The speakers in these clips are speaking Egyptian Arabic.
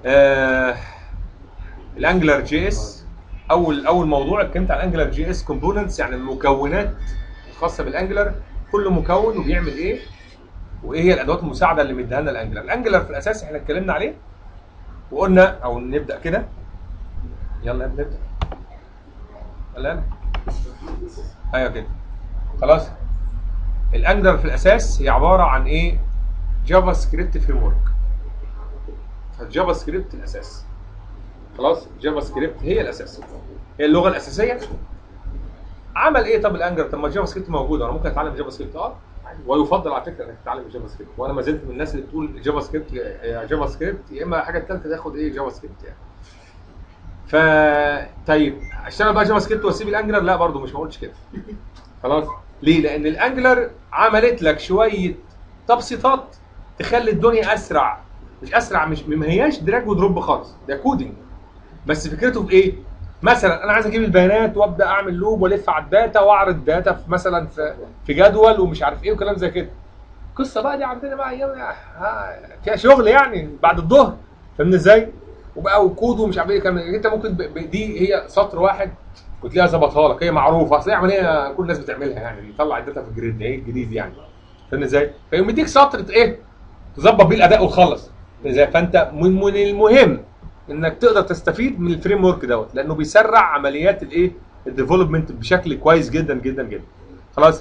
آه الانجلر جي اس اول اول موضوع اتكلمت عن الانجلر جي اس كومبوننتس يعني المكونات الخاصه بالانجلر كل مكون وبيعمل ايه وايه هي الادوات المساعده اللي مديها لنا الانجلر الانجلر في الاساس احنا اتكلمنا عليه وقلنا او نبدا كده يلا يا ابني نبدا يلا يلا. ايوه كده خلاص الانجلر في الاساس هي عباره عن ايه جافا سكريبت فريم ورك الجافا سكريبت الاساس خلاص جافا سكريبت هي الاساس هي اللغه الاساسيه عمل ايه طب الانجلر طب ما الجافا سكريبت موجوده انا ممكن اتعلم جافا سكريبت اه ويفضل على فكره انك تتعلم جافا سكريبت وانا ما زلت من الناس اللي بتقول جافا سكريبت يا جافا سكريبت يا اما حاجه ثالثه تاخد ايه جافا سكريبت يعني ف طيب اشتغل بقى جافا سكريبت واسيب الانجلر لا برضو مش ما قلتش كده خلاص ليه لان الانجلر عملت لك شويه تبسيطات تخلي الدنيا اسرع مش اسرع مش ما هياش دراج ودروب خالص ده كودنج بس فكرته في ايه مثلا انا عايز اجيب البيانات وابدا اعمل لوب والف على الداتا واعرض داتا في مثلا في في جدول ومش عارف ايه وكلام زي كده القصه بقى دي عندنا بقى ايام ها، فيها شغل يعني بعد الظهر فاهمني ازاي وبقى وكود ومش عارف ايه كمان انت ممكن ب- ب- دي هي سطر واحد وتلاقيها ظبطها لك هي معروفه اصل هي عمليه كل الناس بتعملها يعني يطلع الداتا في الجريد ايه الجديد يعني فاهمني ازاي؟ فيقوم مديك سطر ايه تظبط بيه الاداء وتخلص ازاي فانت من من المهم انك تقدر تستفيد من الفريم ورك دوت لانه بيسرع عمليات الايه الديفلوبمنت بشكل كويس جدا جدا جدا خلاص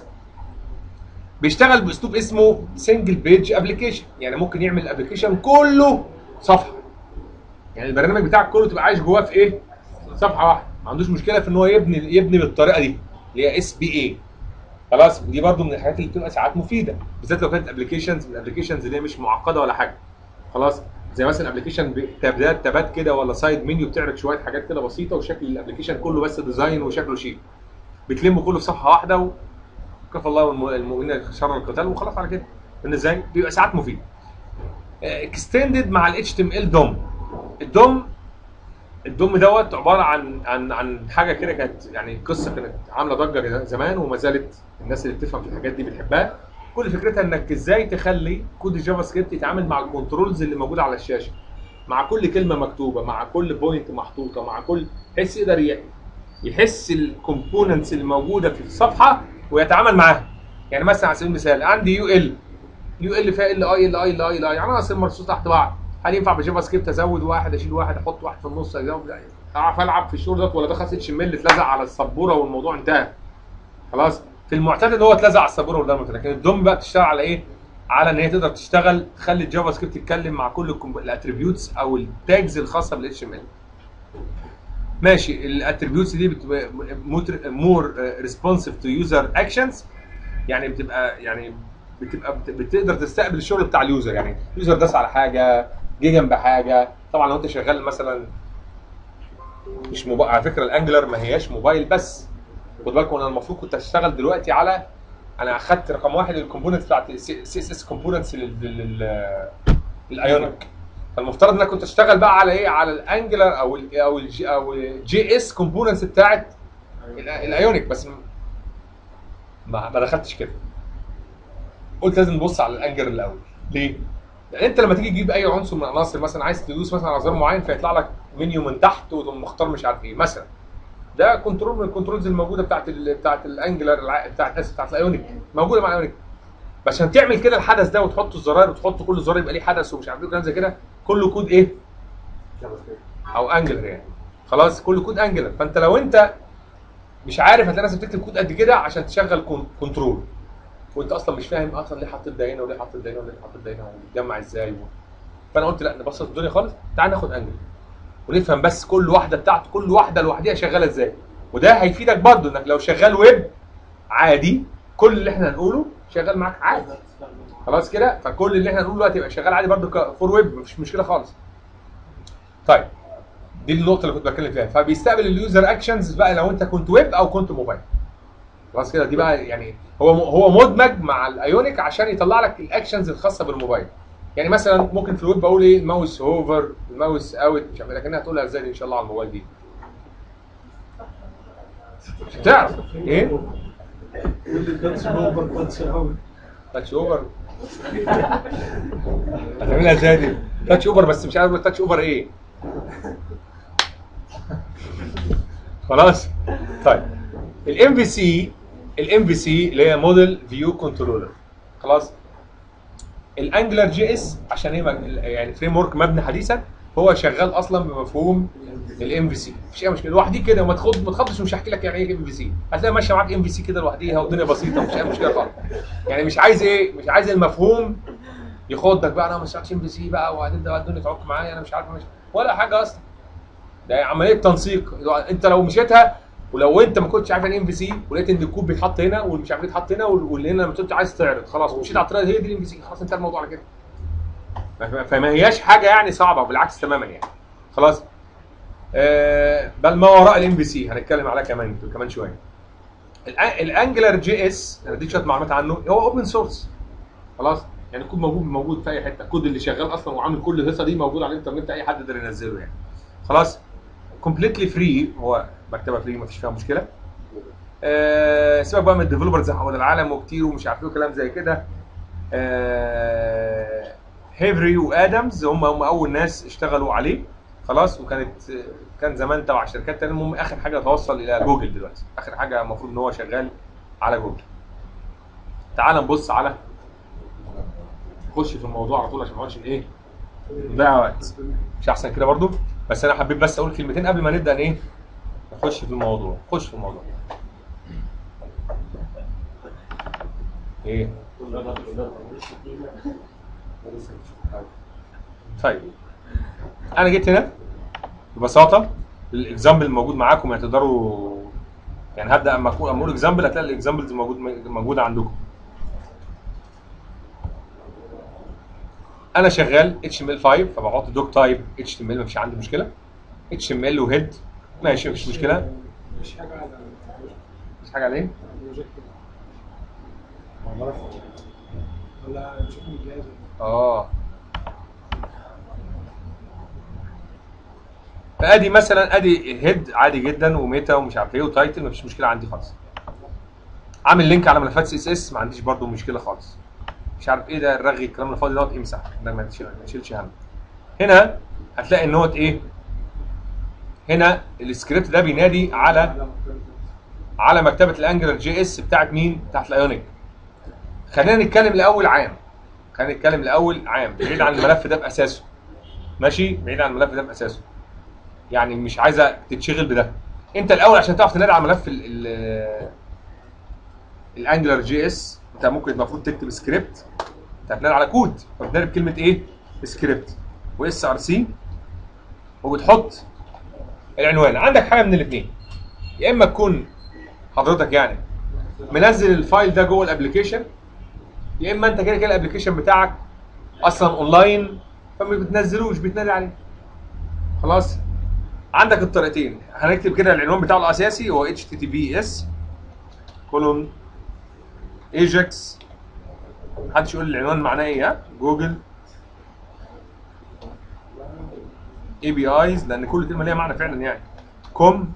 بيشتغل باسلوب اسمه سنجل بيج ابلكيشن يعني ممكن يعمل الابلكيشن كله صفحه يعني البرنامج بتاعك كله تبقى عايش جواه في ايه صفحه واحده ما عندوش مشكله في ان هو يبني يبني بالطريقه دي اللي هي اس بي اي خلاص دي برضو من الحاجات اللي بتبقى ساعات مفيده بالذات لو كانت ابلكيشنز من الابلكيشنز اللي هي مش معقده ولا حاجه خلاص زي مثلا ابلكيشن تابات تابات كده ولا سايد منيو بتعرض شويه حاجات كده بسيطه وشكل الابلكيشن كله بس ديزاين وشكله شيك بتلمه كله في صفحه واحده وكفى الله الم- المؤمنين شر القتال وخلاص على كده فاهم ازاي؟ بيبقى ساعات مفيد اكستندد مع الاتش تي ام ال دوم الدوم الدوم دوت عباره عن عن عن حاجه كده كانت يعني قصه كانت عامله ضجه زمان وما زالت الناس اللي بتفهم في الحاجات دي بتحبها كل فكرتها انك ازاي تخلي كود الجافا سكريبت يتعامل مع الكنترولز اللي موجوده على الشاشه مع كل كلمه مكتوبه مع كل بوينت محطوطه مع كل بحيث يقدر ي- يحس الكومبوننتس اللي موجوده في الصفحه ويتعامل معاها يعني مثلا على سبيل المثال عندي يو ال يو ال فيها ال اي ال اي ال اي ال اي عناصر مرصوصه تحت بعض هل ينفع بجافا سكريبت ازود واحد اشيل واحد احط واحد في النص أزود؟ لا. اعرف العب في الشغل دوت ولا ده خلاص اتش ام ال اتلزق على السبوره والموضوع انتهى خلاص في المعتاد هو اتلزق على السبوره والدم لكن الدوم بقى بتشتغل على ايه؟ على ان هي تقدر تشتغل تخلي الجافا سكريبت يتكلم مع كل الاتريبيوتس او التاجز الخاصه بالاتش ام ال ماشي الاتريبيوتس دي بتبقى مور ريسبونسيف تو يوزر اكشنز يعني بتبقى يعني بتبقى بت- بتقدر تستقبل الشغل بتاع اليوزر يعني اليوزر داس على حاجه جه جنب حاجه طبعا لو انت شغال مثلا مش موبايل على فكره الانجلر ما هياش موبايل بس خد بالكم انا المفروض كنت اشتغل دلوقتي على انا اخدت رقم واحد الكومبوننتس بتاعت سي اس اس كومبوننتس للايونيك فالمفترض ان انا كنت اشتغل بقى على ايه على الانجلر او ال او الجي او الجي اس كومبوننتس بتاعت ال- الايونيك بس ما ما دخلتش كده قلت لازم نبص على الانجر الاول ليه؟ لان انت لما تيجي تجيب اي عنصر من العناصر مثلا عايز تدوس مثلا على زر معين فيطلع لك منيو من تحت وتقوم مختار مش عارف ايه مثلا ده كنترول من الكنترولز الموجوده بتاعت ال بتاعت الانجلر الع- بتاعت اسف بتاعت الايونيك موجوده مع الايونيك بس عشان تعمل كده الحدث ده وتحط الزراير وتحط كل زرار يبقى ليه حدث ومش عارف ايه وكلام زي كده كله كود ايه؟ او انجلر يعني خلاص كله كود انجلر فانت لو انت مش عارف هتلاقي نفسك بتكتب كود قد كده عشان تشغل كون- كنترول وانت اصلا مش فاهم اصلا ليه حطيت ده هنا وليه حطيت ده هنا وليه حطيت ده هنا وبيتجمع ازاي و... فانا قلت لا نبسط الدنيا خالص تعال ناخد انجل ونفهم بس كل واحده بتاعته كل واحده لوحدها شغاله ازاي وده هيفيدك برضه انك لو شغال ويب عادي كل اللي احنا هنقوله شغال معاك عادي خلاص كده فكل اللي احنا هنقوله دلوقتي يبقى شغال عادي برضه فور ويب مفيش مشكله خالص طيب دي النقطه اللي كنت بتكلم فيها فبيستقبل اليوزر اكشنز بقى لو انت كنت ويب او كنت موبايل خلاص كده دي بقى يعني هو هو مدمج مع الايونيك عشان يطلع لك الاكشنز الخاصه بالموبايل يعني مثلا ممكن في الويب اقول ايه الماوس هوفر الماوس اوت مش عارف إيه، لكن هتقولها ازاي دي ان شاء الله على الموبايل دي مش هتعرف ايه واللي تاتش اوفر تاتش اوت تاتش اوفر هتعملها ازاي دي تاتش اوفر بس مش عارف تاتش اوفر ايه خلاص طيب الام في سي الام في سي اللي هي موديل فيو كنترولر خلاص الانجلر جي اس عشان هي مج- يعني فريم ورك مبني حديثا هو شغال اصلا بمفهوم الام في سي مفيش اي مشكله لوحديه كده ما تخض ما تخضش مش هحكي لك يعني ايه ام في سي هتلاقي ماشيه معاك ام في سي كده لوحديها والدنيا بسيطه ومش اي مشكله خالص يعني مش عايز ايه مش عايز المفهوم يخضك بقى انا ما اشتغلش ام في سي بقى وهتبدا بقى الدنيا تعك معايا انا مش عارف مش ولا حاجه اصلا ده عمليه تنسيق انت لو مشيتها ولو انت ما كنتش عارف ام في سي ولقيت ان الكود بيتحط هنا والمش عارف بيتحط هنا وال- واللي هنا لما كنت عايز تعرض خلاص ومشيت على الطريقه هي دي الام في سي خلاص انتهى الموضوع على كده ف- فما هياش حاجه يعني صعبه بالعكس تماما يعني خلاص آه بل ما وراء الام في سي هنتكلم عليها كمان كمان شويه الأ- الانجلر جي اس انا اديك شويه معلومات عنه هو اوبن سورس خلاص يعني الكود موجود موجود في اي حته الكود اللي شغال اصلا وعامل كل الهيصه دي موجود على الانترنت اي حد يقدر ينزله يعني خلاص كومبليتلي فري هو مكتبه فري مفيش فيها مشكله آه سيبك بقى من الديفلوبرز حول العالم وكتير ومش عارف ايه وكلام زي كده آه هيفري وادمز هم هم اول ناس اشتغلوا عليه خلاص وكانت كان زمان تبع شركات تانية المهم اخر حاجه توصل الى جوجل دلوقتي اخر حاجه المفروض ان هو شغال على جوجل تعال نبص على نخش في الموضوع على طول عشان ما نقعدش ايه نضيع وقت مش احسن كده برضو بس انا حبيت بس اقول كلمتين قبل ما نبدا ايه نخش في الموضوع خش في الموضوع ايه طيب انا جيت هنا ببساطه الاكزامبل الموجود معاكم يعني تقدروا يعني هبدا اما اكون اما اقول اكزامبل هتلاقي الاكزامبلز موجود موجوده عندكم انا شغال HTML5 فبحط دوك تايب HTML مفيش عندي مشكله HTML وهيد ماشي مفيش مشكله مش حاجه على مفيش حاجه عليه البروجكت ولا نشوف من الجهاز اه فادي مثلا ادي هيد عادي جدا وميتا ومش عارف ايه وتايتل مفيش مشكله عندي خالص عامل لينك على ملفات سي اس اس ما عنديش برضو مشكله خالص مش عارف ايه ده الرغي الكلام الفاضي دوت امسح ده ما تشيل- ما تشيلش هم هنا هتلاقي ان هو ايه هنا السكريبت ده بينادي على على مكتبه الانجلر جي اس بتاعت مين بتاعت الايونيك خلينا نتكلم الاول عام خلينا نتكلم الاول عام بعيد عن الملف ده باساسه ماشي بعيد عن الملف ده باساسه يعني مش عايزه تتشغل بده انت الاول عشان تعرف تنادي على ملف ال ال الانجلر جي اس انت ممكن المفروض تكتب سكريبت انت هتنادي على كود فبتنادي بكلمه ايه سكريبت واس ار سي وبتحط العنوان عندك حاجه من الاثنين يا اما تكون حضرتك يعني منزل الفايل ده جوه الابلكيشن يا اما انت كده كده الابلكيشن بتاعك اصلا اونلاين فما بتنزلوش بتنادي عليه خلاص عندك الطريقتين هنكتب كده العنوان بتاعه الاساسي هو اتش تي تي بي اس كولون ايجكس محدش يقول لي العنوان معناه ايه ها جوجل اي بي ايز لان كل كلمه ليها معنى فعلا يعني كوم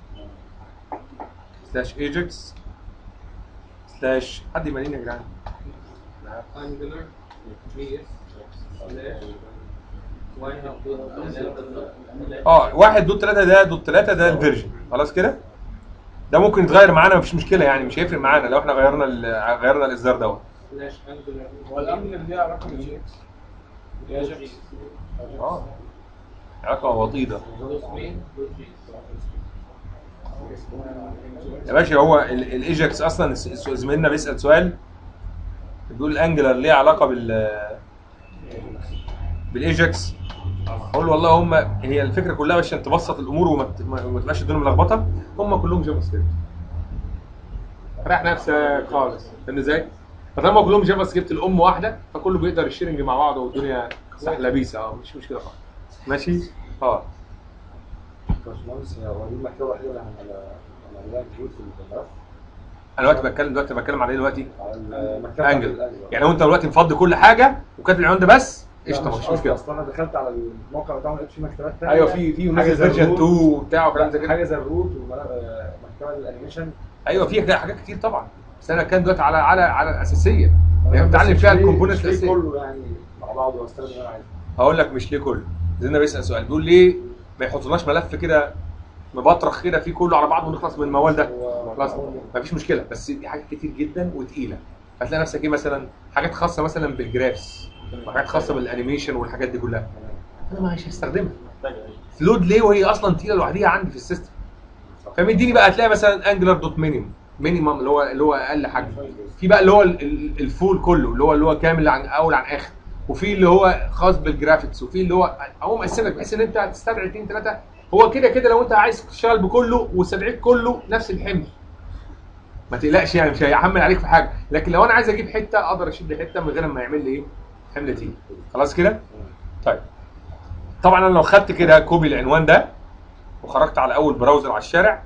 سلاش ايجكس سلاش حد يماليني يا جدعان انجلر بي اس اه واحد دوت ثلاثة ده دوت ثلاثة ده الفيرجن خلاص كده ده ممكن يتغير معانا مفيش مشكله يعني مش هيفرق معانا لو احنا غيرنا ال- غيرنا الاصدار دوت سلاش انجلر هو الانجلر ليها علاقه بالجي اكس ايجاكس اه علاقه وطيده يا باشا هو ال- الايجكس اصلا الس- الس- زميلنا بيسال سؤال بيقول الانجلر ليه علاقه بال بالايجكس اقول له والله هم هي الفكره كلها بس عشان تبسط الامور وما ت- ما ما تبقاش الدنيا ملخبطه هم كلهم جافا سكريبت ريح نفسك خالص فاهم ازاي؟ فطالما كلهم جافا سكريبت الام واحده فكله بيقدر الشيرنج مع بعض والدنيا سحلبيسه اه مش مشكله خالص ماشي؟ اه باشمهندس هو دي المكتبه الوحيده اللي على على لها كود في الملف انا دلوقتي بتكلم دلوقتي بتكلم على ايه دلوقتي؟ على المكتبه انجل يعني لو انت دلوقتي مفضي كل حاجه وكاتب العنوان ده بس قشطه مش مشكله اصلا انا دخلت على الموقع بتاعهم لقيت في مكتبات ثانيه ايوه في في حاجه ونزل زي فيرجن الروت. 2 وبتاع وكلام زي كده حاجه زي الروت ومكتبه الانيميشن ايوه في كده حاجات كتير طبعا بس انا كان دلوقتي على على على الاساسيه يعني بتعلم فيها مش ليه- الكومبوننت مش ليه الاساسيه كله يعني مع بعضه واستخدم اللي انا عايزه هقول لك مش ليه كله زينا بيسال سؤال بيقول ليه ما يحطلناش ملف كده مبطرخ كده فيه كله على بعضه ونخلص من الموال ده خلاص مفيش مشكله بس دي حاجات كتير جدا وتقيله هتلاقي نفسك ايه مثلا حاجات خاصه مثلا بالجرافس وحاجات خاصه بالانيميشن والحاجات دي كلها انا مش هستخدمها فلود ليه وهي اصلا تقيله لوحدها عندي في السيستم فمديني بقى هتلاقي مثلا انجلر دوت مينيمم مينيمم اللي هو اللي هو اقل حجم في بقى اللي هو ال- ال- الفول كله اللي هو اللي هو كامل عن اول عن اخر وفي اللي هو خاص بالجرافيكس وفي اللي هو هو مقسمك بحيث ان انت هتستدعي اثنين ثلاثه هو كده كده لو انت عايز تشتغل بكله واستدعيت كله نفس الحمل ما تقلقش يعني مش هيحمل عليك في حاجه لكن لو انا عايز اجيب حته اقدر اشيل حته من غير ما يعمل لي ايه حمل تقيل خلاص كده طيب طبعا انا لو خدت كده كوبي العنوان ده وخرجت على اول براوزر على الشارع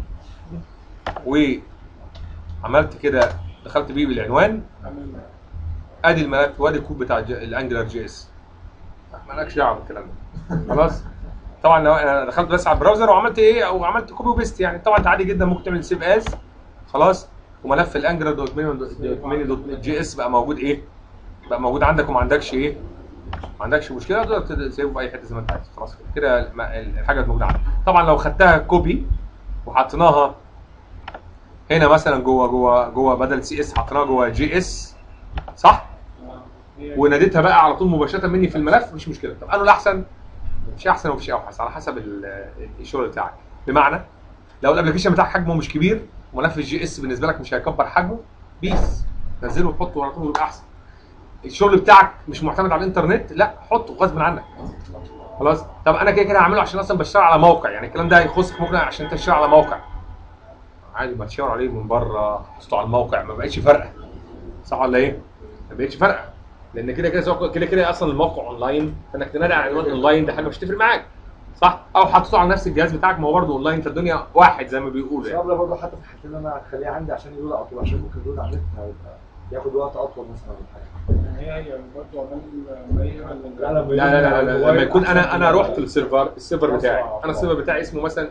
وعملت كده دخلت بيه بالعنوان ادي الملف وادي الكود بتاع الج- الانجلر جي اس مالكش دعوه بالكلام ده خلاص طبعا لو انا دخلت بس على البراوزر وعملت ايه او عملت كوبي وبيست يعني طبعا انت عادي جدا ممكن تعمل سيف از خلاص وملف الانجلر دوت ميني دوت ميني دوت جي اس بقى موجود ايه بقى موجود عندك وما عندكش ايه ما عندكش مشكله تقدر تسيبه في اي حته زي ما انت عايز خلاص كده كده الم- الحاجه موجوده عندك طبعا لو خدتها كوبي وحطيناها هنا مثلا جوه جوه جوه بدل سي اس حطيناها جوه جي اس صح وناديتها بقى على طول مباشره مني في الملف مش مشكله طب انا الاحسن مش احسن ومش اوحش على حسب ال- الشغل بتاعك بمعنى لو الابلكيشن بتاعك حجمه مش كبير وملف الجي اس بالنسبه لك مش هيكبر حجمه بيس نزله وحطه على طول يبقى احسن الشغل بتاعك مش معتمد على الانترنت لا حطه غصب عنك خلاص طب انا كده كده هعمله عشان اصلا بشتغل على موقع يعني الكلام ده هيخصك ممكن عشان انت تشتغل على موقع عادي ما تشاور عليه من بره حطه على الموقع ما بقتش فارقه صح ولا ايه؟ ما بقتش فارقه لان كده كده سواء- كده كده اصلا الموقع اونلاين فانك تنادي على عنوان اونلاين ده حاجه مش هتفرق معاك صح؟ او حطيته على نفس الجهاز بتاعك ما هو برضه اونلاين انت الدنيا واحد زي ما بيقولوا يعني الشغل برضه حتى في الحالتين اللي انا هخليه عندي عشان يلود على طول عشان ممكن يلود على النت هيبقى ياخد وقت اطول مثلا ولا حاجه هي هي برضه عمال مغيرة لا، لا، لا لا لا, لا, لا. لما يكون انا انا رحت للسيرفر السيرفر بتاعي انا السيرفر بتاعي اسمه مثلا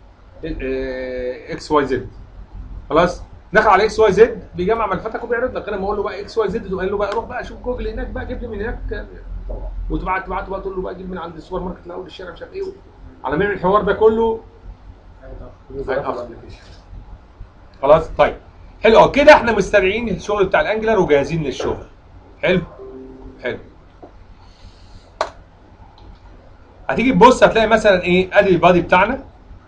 اكس واي زد خلاص دخل على اكس واي زد بيجمع ملفاتك وبيعرض لك انا بقول له بقى اكس واي زد تقوم قايل له بقى روح بقى شوف جوجل هناك بقى جيب لي من هناك طبعا وتبعت تبعته بقى تقول له بقى جيب من عند السوبر ماركت الاول الشارع مش عارف ايه على ما يعمل الحوار ده كله هيتأخر. خلاص طيب حلو أوي. كده احنا مستدعين الشغل بتاع الانجلر وجاهزين للشغل حلو حلو هتيجي تبص هتلاقي مثلا ايه ادي البادي بتاعنا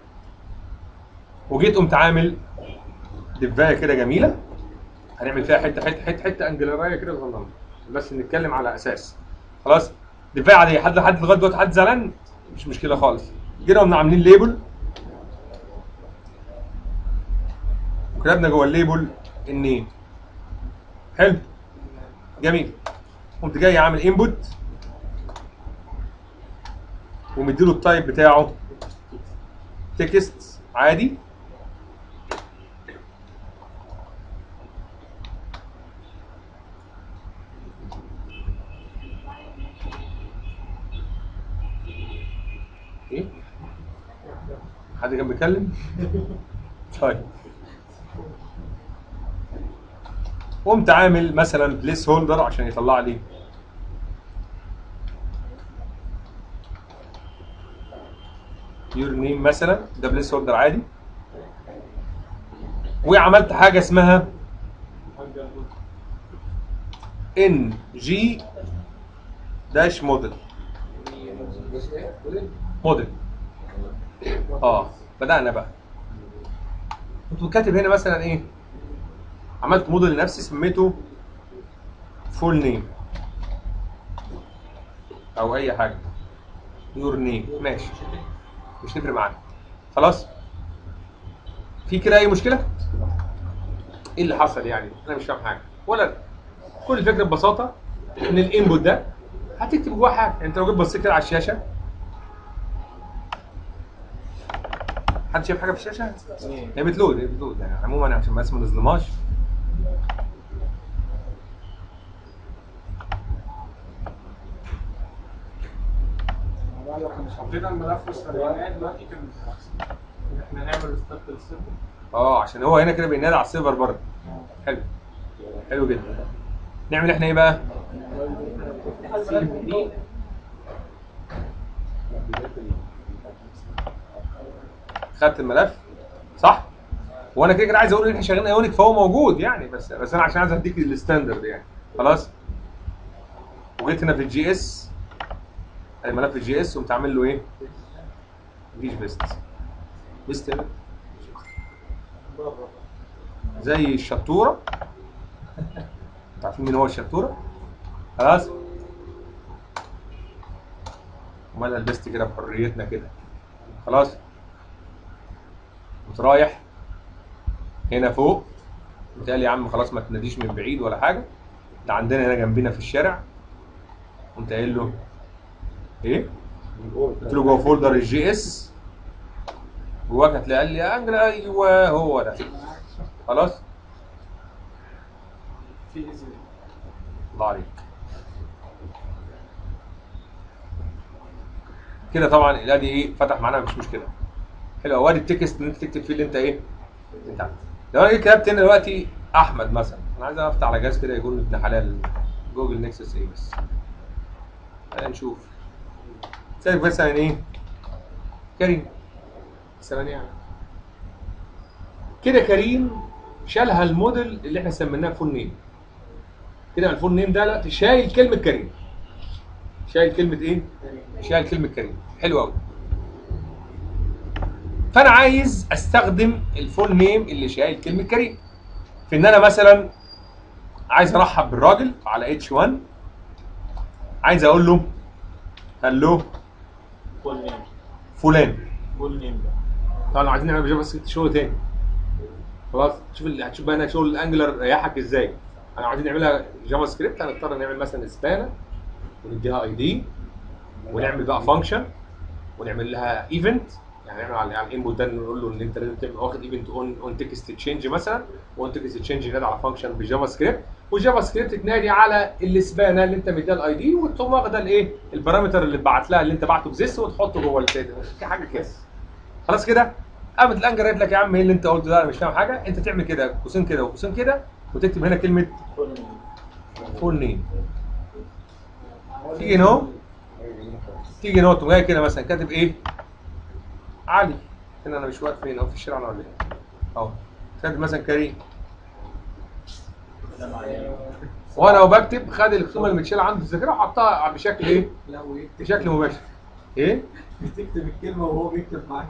وجيت قمت عامل دفايه كده جميله هنعمل فيها حته حته حته حته انجلرايه كده صغننه بس نتكلم على اساس خلاص دفايه عاديه حد لحد لغايه دلوقتي حد زعلان مش مشكله خالص جينا قمنا عاملين ليبل وكتبنا جوه الليبل النيم حلو جميل قمت جاي عامل انبوت ومديله التايب بتاعه تكست عادي ايه حد كان بيتكلم طيب قمت عامل مثلا بليس هولدر عشان يطلع لي يور نيم مثلا ده بليس هولدر عادي وعملت حاجه اسمها ان جي داش موديل موديل اه بدانا بقى كنت كاتب هنا مثلا ايه عملت موديل لنفسي سميته فول نيم او اي حاجه يور نيم ماشي مش تفرق معانا خلاص في كده اي مشكله ايه اللي حصل يعني انا مش فاهم حاجه ولا كل الفكره ببساطه ان الانبوت ده هتكتب جواه حاجه يعني انت لو جيت بصيت كده على الشاشه حد شايف حاجه في الشاشه؟ هي بتلود هي بتلود يعني عموما عشان بس ما نظلمهاش والله لو كنا حطينا الملف واستخدمناه دلوقتي كان احسن احنا نعمل ستارت للسيرفر اه عشان هو هنا كده بينادي على السيرفر برضه حلو حلو جدا نعمل احنا ايه بقى؟ خدت الملف صح وانا كده كده عايز اقول ان احنا شغالين ايونيك فهو موجود يعني بس بس انا عشان عايز اديك الستاندرد يعني خلاص وجيت هنا في الجي اس الملف الجي اس وقمت عامل له ايه؟ مفيش بيست بيست هنا زي الشطوره انتوا عارفين مين هو الشطوره؟ خلاص ومالها البيست كده بحريتنا كده خلاص قمت رايح هنا فوق قال يا عم خلاص ما تناديش من بعيد ولا حاجه ده عندنا هنا جنبنا في الشارع قمت قايل له ايه؟ قلت له جوه فولدر الجي اس جواك هتلاقي قال لي يا انجل ايوه هو ده خلاص في ايزي الله عليك كده طبعا الادي ايه فتح معانا مش مشكله حلو وادي التكست اللي انت تكتب فيه اللي انت ايه انت عارف. لو انا جيت كتبت هنا دلوقتي احمد مثلا انا عايز افتح على جهاز كده يكون ابن حلال جوجل نكسس ايه بس خلينا نشوف سايب مثلا ايه كريم ثواني يعني كده كريم شالها الموديل اللي احنا سميناه فول نيم كده الفول نيم ده لا شايل كلمه كريم شايل كلمه ايه شايل كلمه كريم حلو قوي فانا عايز استخدم الفول نيم اللي شايل كلمه كريم في ان انا مثلا عايز ارحب بالراجل على اتش 1 عايز اقول له هلو فول نيم فلان فول نيم طبعا لو عايزين نعمل بجافا سكريبت شغل تاني خلاص شوف ال- هتشوف بقى هنا شغل الانجلر ريحك ازاي انا عايزين نعملها جافا سكريبت هنضطر نعمل مثلا سبانه ونديها اي دي ونعمل بقى فانكشن ونعمل لها ايفنت يعني نعمل على على الانبوت ده نقول له ان انت لازم تعمل واخد ايفنت اون اون تكست تشينج مثلا واون تكست تشينج ينادي على فانكشن بجافا سكريبت والجافا سكريبت تنادي على السبانه اللي انت مديها الاي دي وتقوم واخده الايه البارامتر اللي اتبعت لها اللي انت بعته بزيس وتحطه جوه السيد حاجه كده خلاص كده قامت الانجر قالت لك يا عم ايه اللي انت قلته ده انا مش فاهم حاجه انت تعمل كده قوسين كده وقوسين كده وتكتب هنا كلمه فول نيم فول نيم تيجي هنا تيجي هنا تقوم جاي كده مثلا كاتب ايه علي هنا انا مش واقف فين اهو في الشارع ولا ايه اهو كاتب مثلا كريم وانا وبكتب خد الخصومه اللي متشاله عنده في الذاكره وحطها بشكل ايه لو يكتب بشكل مباشر ايه تكتب الكلمه وهو بيكتب معاك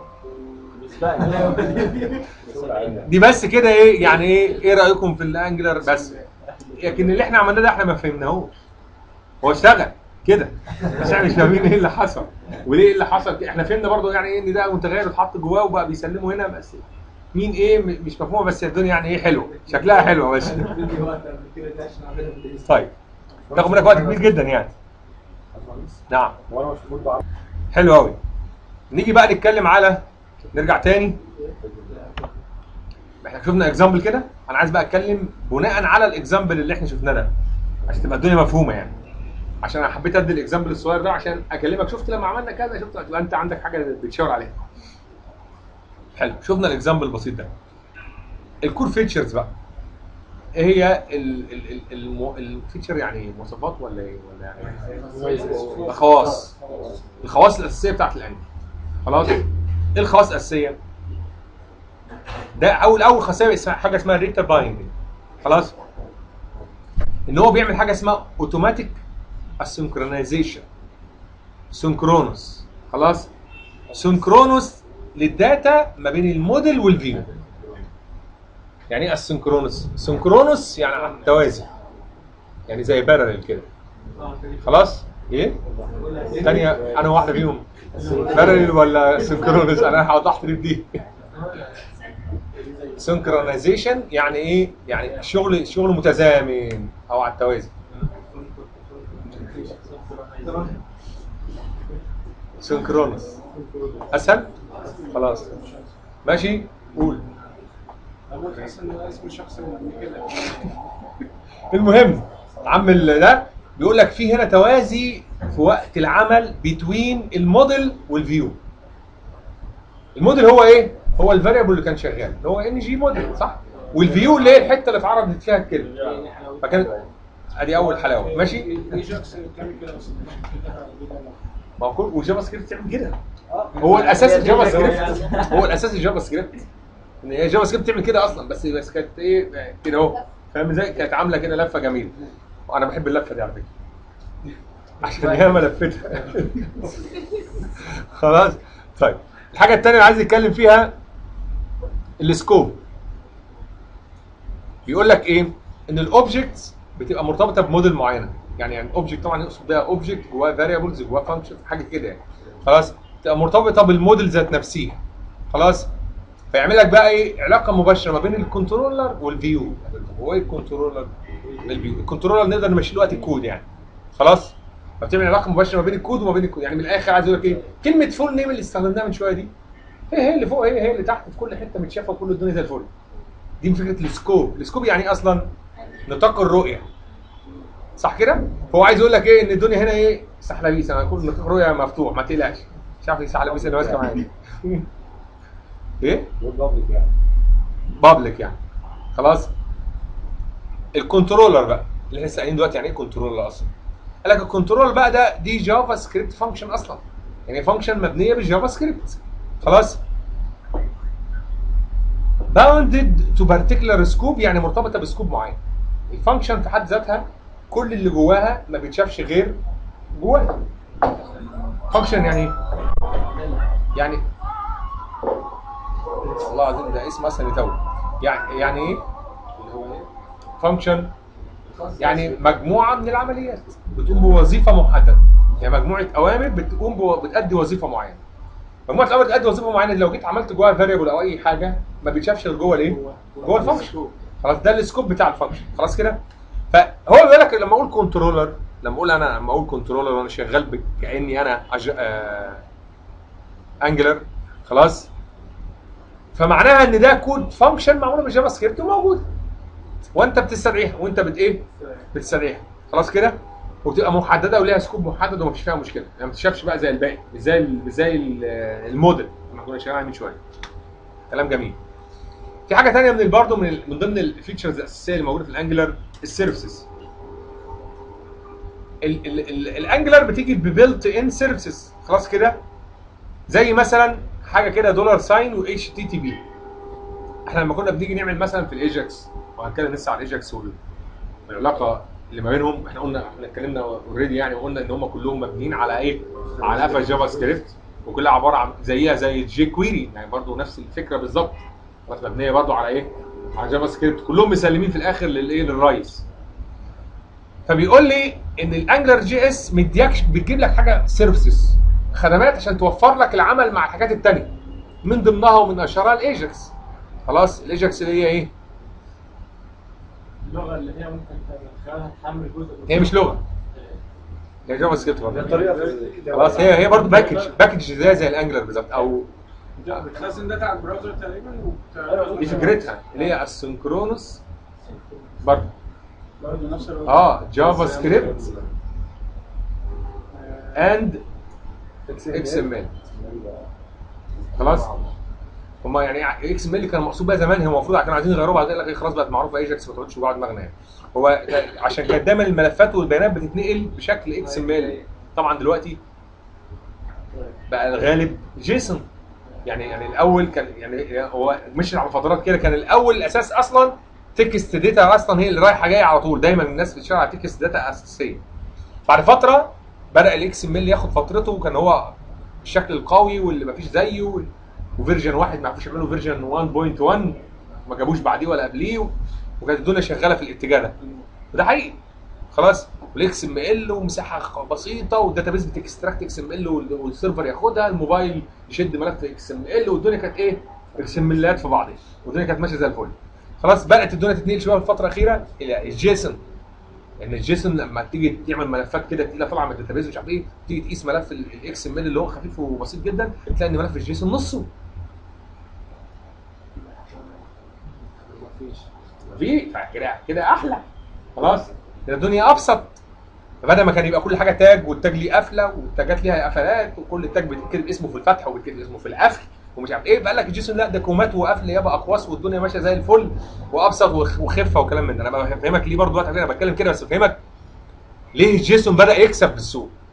دي بس كده ايه يعني ايه ايه رايكم في الانجلر بس لكن اللي احنا عملناه ده احنا ما فهمناهوش هو اشتغل كده بس احنا مش فاهمين ايه اللي حصل وليه اللي حصل احنا فهمنا برضو يعني ايه ان ده متغير اتحط جواه وبقى بيسلمه هنا بس مين ايه م- مش مفهومه بس الدنيا يعني ايه حلوه شكلها حلوه بس طيب تاخد منك وقت كبير جدا يعني نعم وانا مش المفروض بعرف حلو قوي نيجي بقى نتكلم على نرجع تاني احنا شفنا اكزامبل كده انا عايز بقى اتكلم بناء على الاكزامبل اللي احنا شفناه ده عشان تبقى الدنيا مفهومه يعني عشان انا حبيت ادي الاكزامبل الصغير ده عشان اكلمك شفت لما عملنا كذا شفت تبقى انت عندك حاجه بتشاور عليها حلو شفنا الاكزامبل البسيط ده الكور فيتشرز بقى ايه هي ال- ال- ال- المو- الفيتشر يعني إيه؟ مواصفات ولا ايه ولا يعني الخواص الخواص الاساسيه بتاعت الانجل خلاص ايه الخواص الاساسيه ده اول اول خاصيه اسمها حاجه اسمها ريتر بايندنج خلاص ان هو بيعمل حاجه اسمها اوتوماتيك اسynchronization سينكرونوس خلاص سينكرونوس للداتا ما بين الموديل والفيو يعني ايه السينكرونوس سينكرونوس يعني على التوازي يعني زي بارلل كده خلاص ايه تانية انا واحده فيهم بارلل ولا سينكرونوس انا هوضح لك دي سينكرونايزيشن يعني ايه يعني شغل شغل متزامن او على التوازي سينكرونوس اسهل خلاص ماشي قول أبو تحس إن ده اسم شخص من قبل كده المهم عم ال- ده بيقول لك في هنا توازي في وقت العمل بين الموديل والفيو الموديل هو ايه هو الفاريبل اللي كان شغال اللي هو ان جي موديل صح والفيو اللي هي الحته اللي اتعرضت فيها الكلمه فكانت ادي اول حلاوه ماشي في شخص كامل كده بس مش كده ما هو كل وجافا سكريبت تعمل كده هو الاساس الجافا سكريبت هو الاساس الجافا سكريبت ان هي جافا سكريبت بتعمل كده اصلا بس بس كانت ايه كده اهو فاهم ازاي كانت عامله كده لفه جميله وانا بحب اللفه دي على فكره عشان هي ما لفتها خلاص طيب الحاجه الثانيه اللي عايز نتكلم فيها السكوب بيقول لك ايه ان الاوبجكتس بتبقى مرتبطه بموديل معينه يعني يعني اوبجكت طبعا يقصد بيها اوبجكت جواه فاريبلز جواه فانكشن حاجه كده يعني خلاص تبقى مرتبطه بالموديل ذات نفسها خلاص فيعمل لك بقى ايه علاقه مباشره ما بين الكنترولر والفيو هو ايه الكنترولر والفيو الكنترولر نقدر نمشي له وقت الكود يعني خلاص فبتعمل علاقه مباشره ما بين الكود وما بين الكود يعني من الاخر عايز اقول لك ايه كلمه فول نيم اللي استخدمناها من شويه دي هي هي اللي فوق هي هي اللي تحت في كل حته متشافه وكل الدنيا زي الفل دي من فكره السكوب السكوب يعني إيه اصلا نطاق الرؤيه صح كده هو عايز يقول لك ايه ان الدنيا هنا ايه سحلبيسه انا كل نطاق الرؤيه مفتوح ما تقلقش مش عارف ايه سحلبيسه اللي ماسكه معايا دي. ايه والبابليك يعني بابليك يعني خلاص الكنترولر بقى اللي احنا سائلين دلوقتي يعني ايه كنترولر اصلا قال لك الكنترولر بقى ده دي جافا سكريبت فانكشن اصلا يعني فانكشن مبنيه بالجافا سكريبت خلاص باوندد تو بارتيكولار سكوب يعني مرتبطه بسكوب معين الفانكشن في حد ذاتها كل اللي جواها ما بيتشافش غير جواها فانكشن يعني إيه؟ يعني والله العظيم ده اسم اصلا يتوه يعني يعني ايه فانكشن يعني مجموعه من العمليات بتقوم بوظيفه محدده يعني مجموعه اوامر بتقوم بو... بتادي وظيفه معينه مجموعه اوامر بتادي وظيفه معينه لو جيت عملت جواها فاريبل او اي حاجه ما بيتشافش غير جوه الايه جوه الفانكشن خلاص ده السكوب بتاع الفانكشن خلاص كده فهو بيقول لك لما اقول كنترولر لما اقول انا لما اقول كنترولر وانا شغال ب- كاني انا أج... آه... انجلر خلاص فمعناها ان ده كود فانكشن معموله بالجافا سكريبت وموجود وانت بتستدعيها وانت بت ايه بتستدعيها خلاص كده وبتبقى محدده وليها سكوب محدد ومفيش فيها مشكله يعني ما بتشافش بقى زي الباقي مش زي ال- مش زي ال- الموديل اللي كنا شغالين عليه من شويه كلام جميل في حاجه ثانيه من برضه من ال- من ضمن الفيتشرز الاساسيه اللي موجوده في الانجلر السيرفيسز الانجلر بتيجي ببيلت ان سيرفيسز خلاص كده زي مثلا حاجه كده دولار ساين و اتش تي تي بي احنا لما كنا بنيجي نعمل مثلا في الايجاكس وهنتكلم لسه على الايجاكس وال- والعلاقه اللي ما بينهم احنا قلنا احنا اتكلمنا اوريدي يعني وقلنا ان هم كلهم مبنيين على ايه؟ على قفا جافا سكريبت وكلها عباره عن زيها زي جي كويري يعني برضو نفس الفكره بالظبط بس مبنيه برضو على ايه؟ على جافا سكريبت كلهم مسلمين في الاخر للايه؟ للرئيس فبيقول لي ان الانجلر جي اس مدياكش بتجيب لك حاجه سيرفيسز خدمات عشان توفر لك العمل مع الحاجات التانية من ضمنها ومن اشهرها الايجكس خلاص الايجكس اللي هي ايه؟ اللغه اللي هي ممكن تدخلها تحمل جزء هي مش لغه هي جافا سكريبت هي برضه. طريقه في خلاص هي هي برضه باكج باكج زي زي الانجلر بالظبط او بتخزن داتا على البراوزر تقريبا وبت... دي فكرتها اللي هي السنكرونس برضه برضه نفس الوضع. اه جافا سكريبت آه، اند اكس ام ال خلاص هما يعني اكس ام ال كان محسوب بقى زمان هو المفروض كانوا عايزين يغيروه بعدين قال لك إيه خلاص بقت معروفه ايجاكس ما تقعدش جوه دماغنا يعني هو ده- عشان كانت دايما الملفات والبيانات بتتنقل بشكل اكس ام ال طبعا دلوقتي بقى الغالب جيسون يعني يعني الاول كان يعني هو مش على فترات كده كان الاول الاساس اصلا تكست داتا اصلا هي اللي رايحه جايه على طول دايما الناس بتشتغل على تكست داتا اساسيه بعد فتره بدا الاكس ام ال ياخد فترته وكان هو الشكل القوي واللي مفيش زيه وال- وفيرجن واحد ما عرفوش يعملوا فيرجن 1.1 ما جابوش بعديه ولا قبليه وكانت الدنيا شغاله في الاتجاه ده وده حقيقي خلاص والاكس ام ال ومساحه بسيطه والداتابيز بتكستراكت اكس ام ال والسيرفر ياخدها الموبايل يشد ملف اكس ام ال والدنيا كانت ايه اكس ام الات في بعضها والدنيا كانت ماشيه زي الفل خلاص بدات الدنيا تتنقل شويه في الفتره الاخيره الى الجيسون لان الجيسون لما تيجي تعمل ملفات كده تقيله طالعه من الداتابيز مش عارف ايه تيجي تقيس ملف الاكس ام ال اللي هو خفيف وبسيط جدا تلاقي ان ملف الجيسون نصه مفيش في كده كده احلى خلاص كده الدنيا ابسط فبدل ما كان يبقى كل حاجه تاج والتاج ليه قفله والتاجات ليها قفلات وكل تاج بيتكتب اسمه في الفتح وبيتكتب اسمه في القفل ومش عارف ايه بقى لك الجيسون لا ده كومات وقفل يابا اقواس والدنيا ماشيه زي الفل وابسط وخ- وخفه وكلام من ده انا بفهمك ليه برضه دلوقتي انا بتكلم كده بس بفهمك ليه الجيسون بدا يكسب بالسوق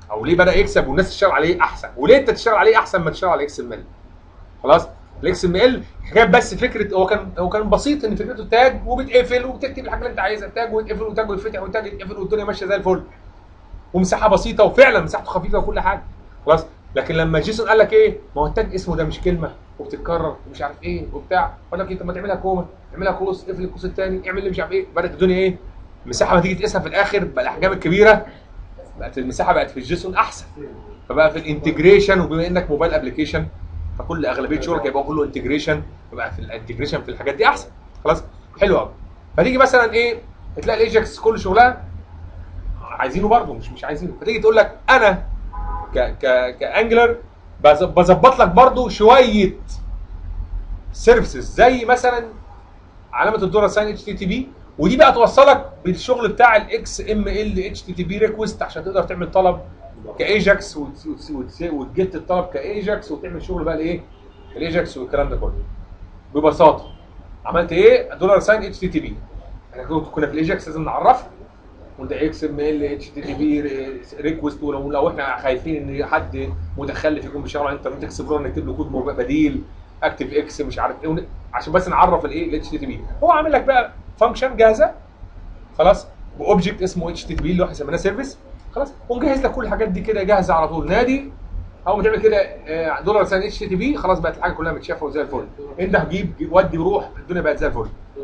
او ليه بدا يكسب والناس تشتغل عليه احسن وليه انت تشتغل عليه احسن ما تشتغل على اكس ام ال خلاص الاكس ام ال حكايه بس فكره هو كان هو كان بسيط ان فكرته تاج وبتقفل وبتكتب الحاجه اللي انت عايزها تاج ويتقفل وتاج ويتفتح وتاج يتقفل والدنيا ماشيه زي الفل ومساحه بسيطه وفعلا مساحته خفيفه وكل حاجه خلاص لكن لما جيسون قال لك ايه ما هو التاج اسمه ده مش كلمه وبتتكرر ومش عارف ايه وبتاع قال لك انت ما تعملها كوما اعملها قوس اقفل القوس الثاني اعمل اللي مش عارف ايه بدات الدنيا ايه المساحه ما تيجي تقيسها في الاخر بقى الاحجام الكبيره بقت المساحه بقت في الجيسون احسن فبقى في الانتجريشن وبما انك موبايل ابلكيشن فكل اغلبيه شغلك هيبقى كله انتجريشن فبقى في الانتجريشن في الحاجات دي احسن خلاص حلو قوي فتيجي مثلا ايه تلاقي الايجكس كل شغلها عايزينه برضه مش مش عايزينه فتيجي تقول لك انا ك ك كانجلر بز- بظبط لك برضه شويه سيرفيسز زي مثلا علامه الدولار ساين اتش تي تي بي ودي بقى توصلك بالشغل بتاع الاكس ام ال اتش تي تي بي ريكوست عشان تقدر تعمل طلب كايجاكس وت- وت- وت- وتجيت الطلب كايجاكس وتعمل شغل بقى الايه الايجاكس والكلام ده كله ببساطه عملت ايه دولار ساين اتش تي تي بي احنا كنا كنا في الايجاكس لازم نعرفها وانت اكس ام ال اتش تي تي بي ريكوست ولو لو احنا خايفين ان حد متخلف يكون بيشتغل على الانترنت اكسبلورر نكتب له كود مب- بديل اكتف اكس مش عارف ايه ون- عشان بس نعرف الايه الاتش تي تي بي هو عامل لك بقى فانكشن جاهزه خلاص واوبجكت اسمه اتش تي تي بي اللي هو احنا سميناه سيرفيس خلاص ومجهز لك كل الحاجات دي كده جاهزه على طول نادي اول ما تعمل كده آه، دولار ساين اتش تي بي خلاص بقت الحاجه كلها متشافه وزي الفل انت جيب ودي وروح الدنيا بقت زي الفل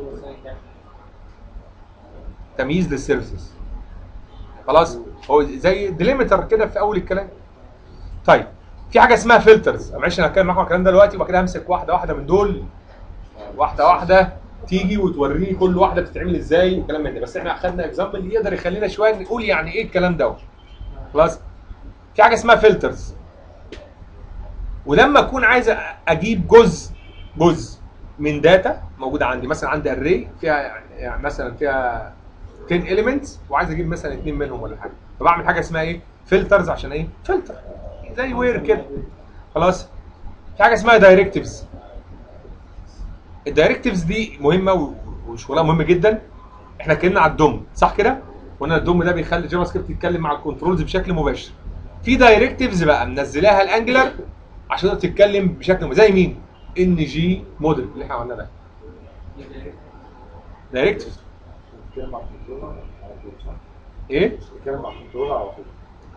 تمييز للسيرفيسز خلاص هو زي ديليمتر كده في اول الكلام طيب في حاجه اسمها فلترز معلش انا هتكلم معاكم على الكلام ده دلوقتي وبعد كده همسك واحده واحده من دول واحده واحده تيجي وتوريني كل واحده بتتعمل ازاي والكلام من ده بس احنا اخدنا اكزامبل يقدر يخلينا شويه نقول يعني ايه الكلام دوت خلاص في حاجه اسمها فلترز ولما اكون عايز اجيب جزء جزء من داتا موجوده عندي مثلا عندي اري فيها يعني مثلا فيها 10 elements وعايز اجيب مثلا اثنين منهم ولا حاجه فبعمل حاجه اسمها ايه فلترز عشان ايه فلتر زي وير كده خلاص في حاجه اسمها دايركتيفز الدايركتيفز دي مهمه و- وشغلها مهم جدا احنا اتكلمنا على الدوم صح كده قلنا الدوم ده بيخلي جافا سكريبت يتكلم مع الكنترولز بشكل مباشر في دايركتيفز بقى منزلاها الانجلر عشان تقدر تتكلم بشكل زي مين ان جي موديل اللي احنا عملناه ده دايركتيفز بتتكلم مع الكنترولر على طول صح؟ ايه بتتكلم مع الكنترولر على طول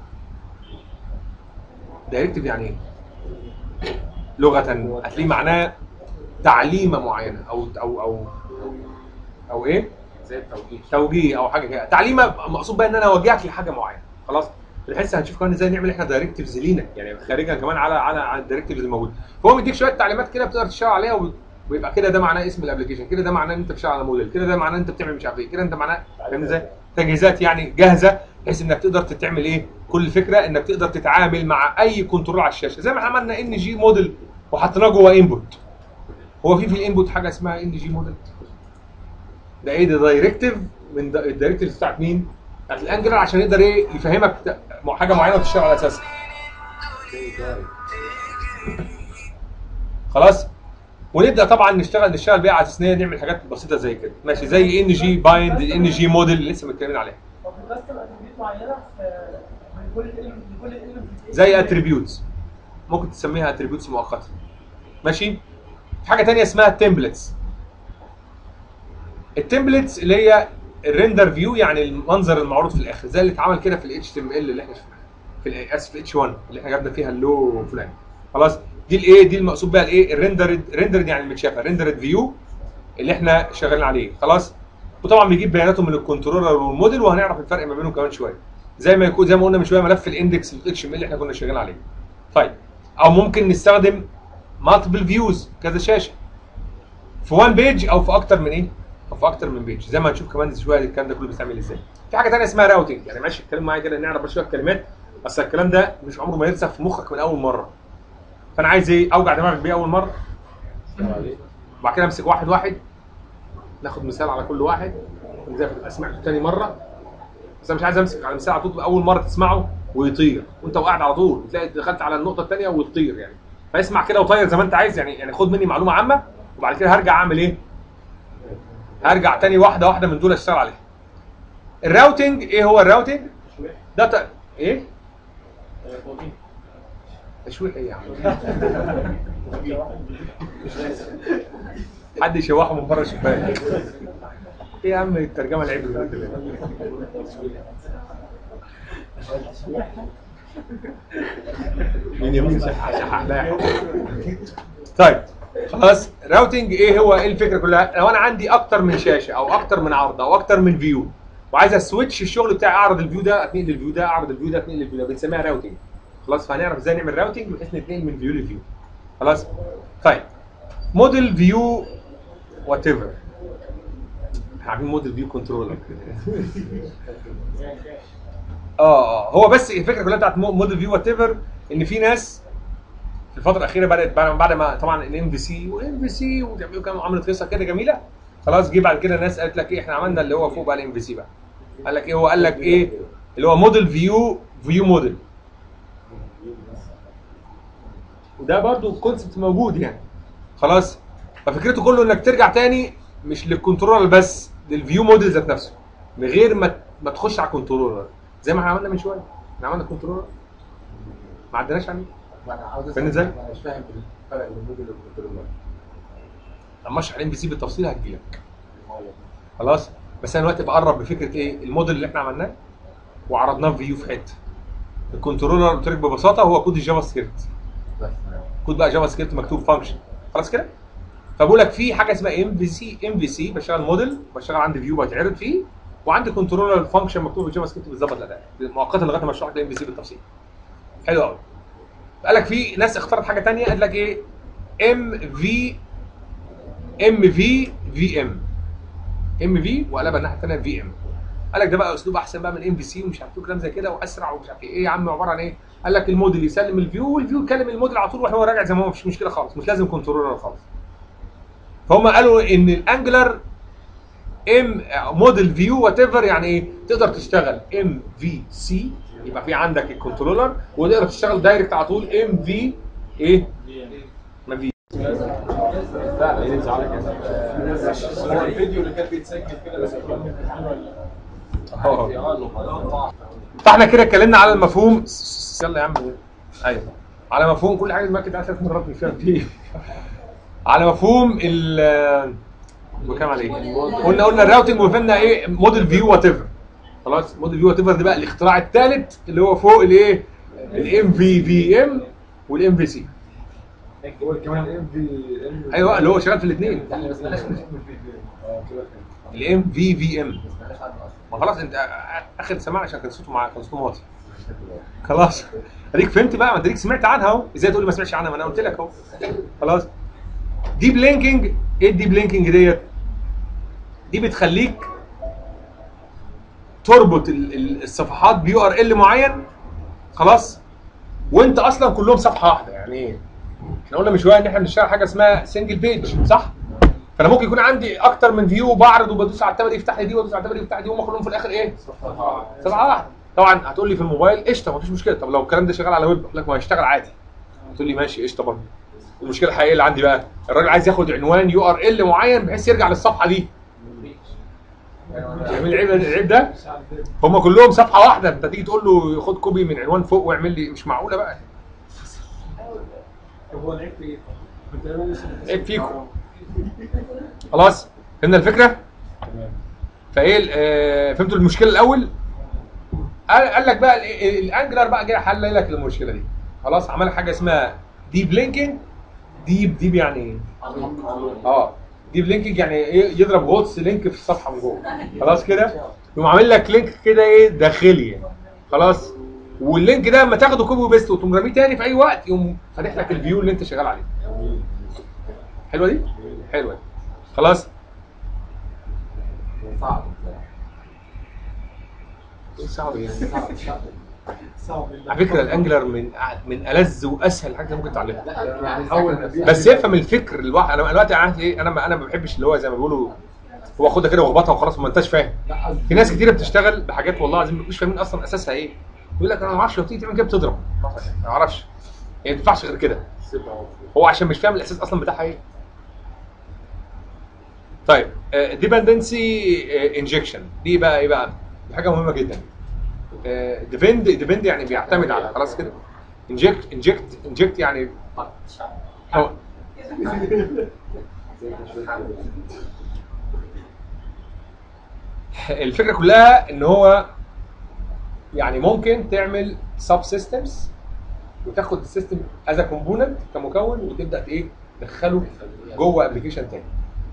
دايركتيف يعني ايه لغه هتلاقيه معناه تعليمه معينه او او او او ايه زي التوجيه توجيه او حاجه كده تعليمه مقصود بقى ان انا اوجهك لحاجه معينه خلاص الحس هنشوف كمان ازاي نعمل احنا دايركتيفز لينا يعني خارجا كمان على على على الدايركتيفز الموجوده فهو مديك شويه تعليمات كده بتقدر تشتغل عليها وب- ويبقى كده ده معناه اسم الابلكيشن كده ده معناه ان انت بتشتغل على موديل كده ده معناه ان انت بتعمل مش عارف ايه كده انت معناه فاهم ازاي تجهيزات يعني جاهزه بحيث انك تقدر تعمل ايه كل الفكره انك تقدر تتعامل مع اي كنترول على الشاشه زي ما احنا عملنا ان جي موديل وحطيناه جوه انبوت هو في في الانبوت حاجه اسمها ان جي موديل ده ايه ده دايركتيف من دا- الدايركتيف بتاعت مين؟ بتاعت الانجلر عشان يقدر ايه يفهمك ت- حاجه معينه وتشتغل على اساسها خلاص ونبدا طبعا نشتغل نشتغل بيها على اساس إن هي نعمل حاجات بسيطه زي كده ماشي زي ان جي بايند ان جي موديل اللي لسه متكلمين عليها طب بتكستم اتريبيوت معينه في من كل element- لكل element زي اتريبيوتس ممكن تسميها اتريبيوتس مؤقته ماشي في حاجه تانية اسمها تمبلتس التمبلتس اللي هي الريندر فيو يعني المنظر المعروض في الاخر زي اللي اتعمل كده في الاتش تي ام ال اللي احنا شفناه في ال- اسف اتش 1 اللي احنا جبنا فيها اللو فلان خلاص دي الايه دي المقصود بها الايه الريندرد ريندرد يعني المتشافه ريندرد فيو اللي احنا شغالين عليه خلاص وطبعا بيجيب بياناته من الكنترولر والموديل وهنعرف الفرق ما بينهم كمان شويه زي ما يكون زي ما قلنا من شويه ملف الاندكس الاتش ام ال اللي احنا كنا شغالين عليه طيب او ممكن نستخدم مالتيبل فيوز كذا شاشه في وان بيج او في اكتر من ايه او في اكتر من بيج زي ما هنشوف كمان شويه الكلام ده كله بيتعمل ازاي في حاجه ثانيه اسمها راوتنج يعني ماشي الكلام معايا كده نعرف بس شويه كلمات بس الكلام ده مش عمره ما يرسخ في مخك من اول مره فانا عايز ايه اوجع دماغك بيه اول مره اشتغل عليه وبعد كده امسك واحد واحد ناخد مثال على كل واحد زي ما تبقى سمعته تاني مره بس انا مش عايز امسك على مثال على طول اول مره تسمعه ويطير وانت قاعد على طول تلاقي دخلت على النقطه الثانيه ويطير يعني فاسمع كده وطير زي ما انت عايز يعني يعني خد مني معلومه عامه وبعد كده هرجع اعمل ايه؟ هرجع تاني واحده واحده من دول اشتغل عليها. الراوتنج ايه هو الراوتنج؟ ده ت... ايه؟ تشويح ايه يا عم حد يشوحه من بره الشباك ايه يا عم الترجمه العيب اللي قلت لك؟ مين يمين شحح شحح لا يا حبيبي. طيب خلاص راوتنج ايه هو ايه الفكره كلها لو انا عندي اكتر من شاشه او اكتر من عرض او اكتر من فيو وعايز اسويتش الشغل بتاعي اعرض الفيو ده اتنقل للفيو ده اعرض الفيو ده اتنقل للفيو ده بنسميها راوتنج خلاص فهنعرف ازاي نعمل راوتنج بحيث نتنقل من فيو لفيو خلاص طيب موديل فيو وات ايفر عاملين موديل فيو كنترولر اه هو بس الفكره كلها بتاعت مو- موديل فيو وات ايفر ان في ناس في الفتره الاخيره بدات بعد بعد ما طبعا الام في سي والام في سي وبيعملوا كام عملت قصه كده جميله خلاص جه بعد كده ناس قالت لك ايه احنا عملنا اللي هو فوق بقى الام في سي بقى قال لك ايه هو قال لك ايه اللي هو موديل فيو فيو موديل وده برضو كونسبت موجود يعني خلاص ففكرته كله انك ترجع تاني مش للكنترولر بس للفيو موديل ذات نفسه من غير ما ما تخش على الكنترولر زي ما احنا عملنا من شويه احنا عملنا كنترولر ما عدناش عليه انا عاوز فاهم ازاي؟ انا مش فاهم الفرق بين الموديل والكنترولر لما اشرح الام بي سي بالتفصيل هتجيلك خلاص بس انا دلوقتي بقرب بفكره ايه الموديل اللي احنا عملناه وعرضناه في فيو في حته الكنترولر قلت لك ببساطه هو كود الجافا سكريبت بس كود بقى جافا سكريبت مكتوب فانكشن خلاص كده فبقول لك في حاجه اسمها ام في سي ام في سي بشتغل موديل بشتغل عندي فيو بتعرض فيه وعندي كنترولر فانكشن مكتوب في جافا سكريبت بيظبط الاداء مؤقتا لغايه ما اشرح لك الام في سي بالتفصيل حلو قوي قال لك في ناس اختارت حاجه ثانيه قال لك ايه ام في ام في في ام ام في وقلبها الناحيه الثانيه في ام قال لك ده بقى اسلوب احسن بقى من ام في سي ومش عارف ايه وكلام زي كده واسرع ومش عارف ايه ايه يا عم عباره عن ايه؟ قال لك الموديل يسلم الفيو والفيو يكلم الموديل على طول وهو راجع زي ما هو مفيش مشكله خالص مش لازم كنترولر خالص فهم قالوا ان الانجلر ام موديل فيو وات ايفر يعني ايه تقدر تشتغل ام في سي يبقى في عندك الكنترولر وتقدر تشتغل دايركت على طول ام في ايه ما في لا ايه زعلك هو الفيديو اللي كان بيتسجل كده بس فاحنا كده اتكلمنا على المفهوم يلا يا عم ايوه على مفهوم كل حاجه دماغك كده ثلاث مرات مش فاهم فيه على مفهوم ال بكام عليه قلنا قلنا الراوتنج وفهمنا ايه موديل فيو وات ايفر خلاص موديل فيو وات ايفر ده بقى الاختراع الثالث اللي هو فوق الايه الام في في ام والام في سي هو كمان ام في ام ايوه اللي هو شغال في الاثنين احنا بس بلاش ام في اه كده الام في في ام بس بلاش عنه اصلا ما خلاص انت اخد سماع عشان كان صوته معاك كان صوته واطي خلاص اديك فهمت بقى ما انت اديك سمعت عنها اهو ازاي تقول لي ما سمعتش عنها ما انا قلت لك اهو خلاص ديب لينكينج ايه الديب لينكينج ديت دي بتخليك تربط ال- ال- الصفحات بيو ار ال معين خلاص وانت اصلا كلهم صفحه واحده يعني ايه احنا قلنا من شويه ان احنا بنشتغل حاجه اسمها سنجل بيج صح فانا ممكن يكون عندي اكتر من فيو بعرض وبدوس على التابه دي يفتح لي دي وادوس على التابه دي يفتح لي دي وهم كلهم في الاخر ايه صفحه واحده طبعا هتقول لي في الموبايل قشطه مفيش مشكله طب لو الكلام ده شغال على ويب اقول لك ما هيشتغل عادي تقول لي ماشي قشطه برضه المشكله الحقيقيه اللي عندي بقى الراجل عايز ياخد عنوان يو ار ال معين بحيث يرجع للصفحه دي يعمل العيب العيب ده هم كلهم صفحه واحده انت تيجي تقول له خد كوبي من عنوان فوق واعمل لي مش معقوله بقى هو العيب في ايه؟ عيب فيكم خلاص فهمنا الفكره فايه ال- آه، فهمتوا المشكله الاول قال قال لك بقى ال- ال- الانجلر بقى جاي حل لك المشكله دي خلاص عمل حاجه اسمها ديب لينكينج ديب ديب يعني ايه اه ديب لينكينج يعني ايه يضرب غطس لينك في الصفحه من جوه خلاص كده يقوم عامل لك لينك كده ايه داخلي يعني. خلاص واللينك ده لما تاخده كوبي وبيست وتقوم راميه تاني في اي وقت يقوم فاتح لك الفيو اللي انت شغال عليه حلوه دي حلوه دي خلاص صعب ايه صعب يعني صعب صعب صعب على فكره الانجلر من من الذ واسهل حاجه ممكن تعلمها يعني حول بس يفهم الفكر الواحد انا دلوقتي عارف ايه انا ما انا ما بحبش اللي هو زي ما بيقولوا هو خدها كده واخبطها وخلاص ما انتش فاهم في ناس كتيره بتشتغل بحاجات والله العظيم مش فاهمين اصلا اساسها ايه يقول لك انا ما اعرفش لو تيجي تعمل كده بتضرب ما اعرفش هي ما تنفعش غير كده هو عشان مش فاهم الاساس اصلا بتاعها ايه طيب ديبندنسي انجكشن دي بقى ايه بقى دي حاجه مهمه جدا ديبند ديبند يعني بيعتمد على خلاص كده انجكت انجكت انجكت يعني هو زي تشويه الفكره كلها ان هو يعني ممكن تعمل سب سيستمز وتاخد السيستم از كومبوننت كمكون وتبدا ايه تدخله جوه ابلكيشن تاني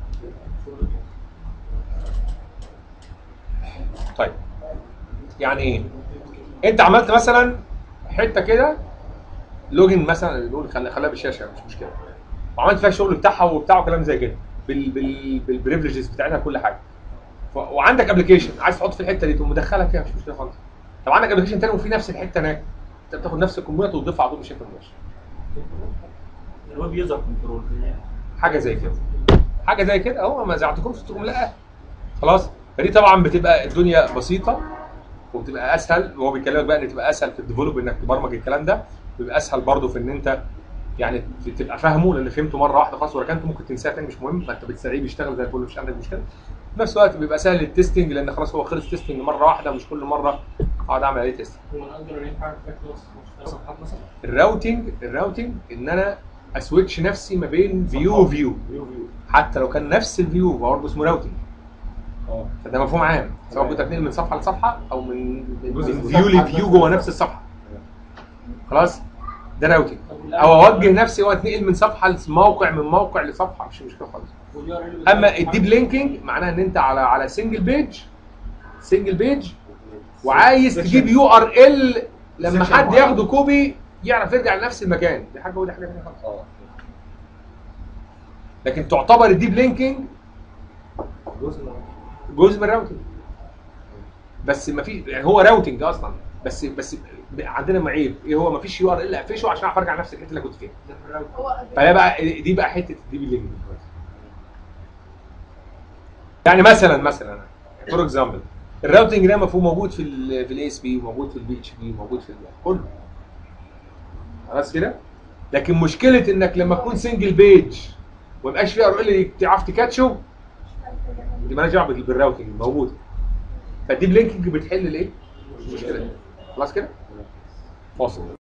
طيب يعني ايه انت عملت مثلا حته كده لوجن مثلا نقول خليها خليها بالشاشه مش مشكله وعملت فيها الشغل بتاعها وبتاع وكلام زي كده بال بال بالبريفليجز بتاعتها كل حاجه ف- وعندك ابلكيشن عايز تحط في الحته دي تقوم مدخلها فيها مش مشكله خالص طب عندك ابلكيشن تاني وفي نفس الحته هناك انت بتاخد نفس الكومبوننت وتضيفها على طول مش مباشر الويب يوزر كنترول حاجه زي كده حاجه زي كده اهو ما زعلتكمش تقوم لا خلاص فدي طبعا بتبقى الدنيا بسيطه وبتبقى اسهل وهو بيكلمك بقى ان تبقى اسهل في الديفلوب انك تبرمج الكلام ده بيبقى اسهل برضه في ان انت يعني تبقى فاهمه لان فهمته مره واحده خلاص وركنته ممكن تنساه تاني مش مهم فانت بتسرعيه بيشتغل زي الفل مش عندك مشكله في نفس الوقت بيبقى سهل التستنج لان خلاص هو خلص تيستنج مره واحده مش كل مره اقعد اعمل عليه تيست هو الانجلر ينفع فيها كلاس مش صفحات مثلا الراوتنج الراوتنج ان انا اسويتش نفسي ما بين فيو وفيو فيو فيو حتى لو كان نفس الفيو برضه اسمه راوتنج اه فده مفهوم عام سواء كنت هتنقل من صفحه لصفحه او من من جزء من من فيو صفحة لفيو بس. جوه نفس الصفحه خلاص ده راوتنج او اوجه نفسي واتنقل من صفحه لموقع من موقع لصفحه مش مشكله خالص اما الديب لينكينج معناها ان انت على على سنجل بيج سنجل بيج وعايز تجيب يو ار ال لما Section حد معين. ياخده كوبي يعرف يرجع لنفس المكان دي حاجه ودي حاجه ثانيه خالص اه لكن تعتبر الديب لينكينج جزء من جزء من الراوتنج بس ما في يعني هو راوتنج اصلا بس بس عندنا معيب ايه هو ما فيش يو ار ال اقفشه عشان اعرف ارجع نفس الحته اللي كنت فيها هو فهي بقى دي بقى حته الديب لينكينج يعني مثلا مثلا فور اكزامبل الراوتنج ده مفهوم موجود في ال في الاي اس بي وموجود في البي اتش بي وموجود في ال- كله خلاص كده لكن مشكله انك لما تكون سنجل بيج وما يبقاش فيها ار ال تعرف تكاتشه دي مالهاش دعوه بال- بالراوتنج موجوده فالديب لينكينج بتحل الايه؟ المشكله دي خلاص كده؟ فاصل